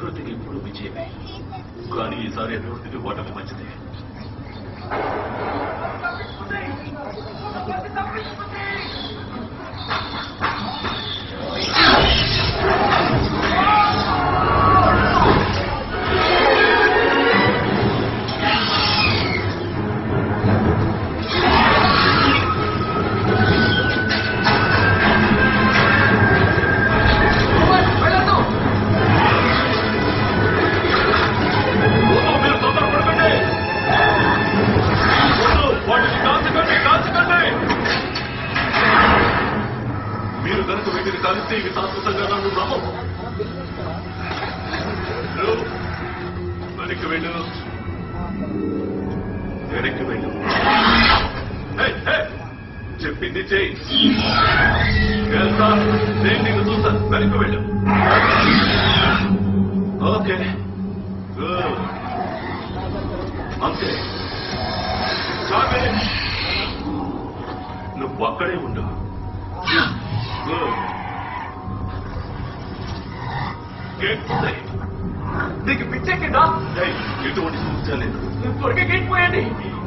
ప్రకృతికి ఇప్పుడు విజయమే కానీ ఈసారి అభివృద్ధికి ఓటమి మంచిదే వద్దు, మీరు తొందరపడకండి. వద్దు, వాటిని కాల్చకండి, కాల్చకండి. మీరు కనుక వీటిని కలిస్తే ఇవి శాశ్వతంగా నన్ను నమ్మవు వెళ్ళు. వెనక్కి వెళ్ళు వెనక్కి వెళ్ళు హే, హే, చెప్పింది చేయి వెళ్తా నేను నిన్ను చూస్తాను వెనక్కి వెళ్ళు ఓకే గుడ్ అంతే చాపే నువ్వు అక్కడే ఉండు గుడ్ గేట్ పూసాయి నీకు పిచ్చెక్కిందా ఏయ్, ఎటువంటి సమస్య లేదు త్వరగా గేట్ పోయండి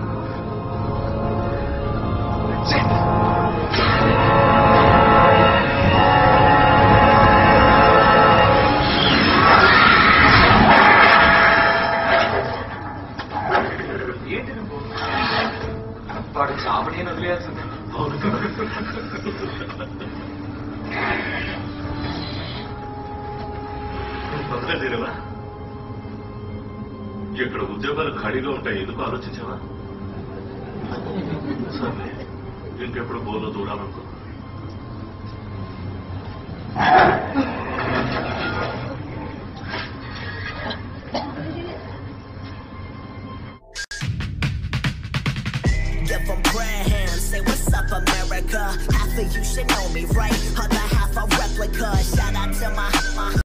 ఏంటి నువ్వు వాడు చావని వదిలేయాల్సిందే అవును కదా నువ్వు పక్కన చేరవా ఇక్కడ ఉద్యోగాలు ఖాళీగా ఉంటాయి ఎందుకు ఆలోచించావా సరే ఇంకెప్పుడు బోలో దూరాలనుకో Give them prayer hands, say what's up, America. Half of you should know me, right? Other half a replica. Shout out to my, my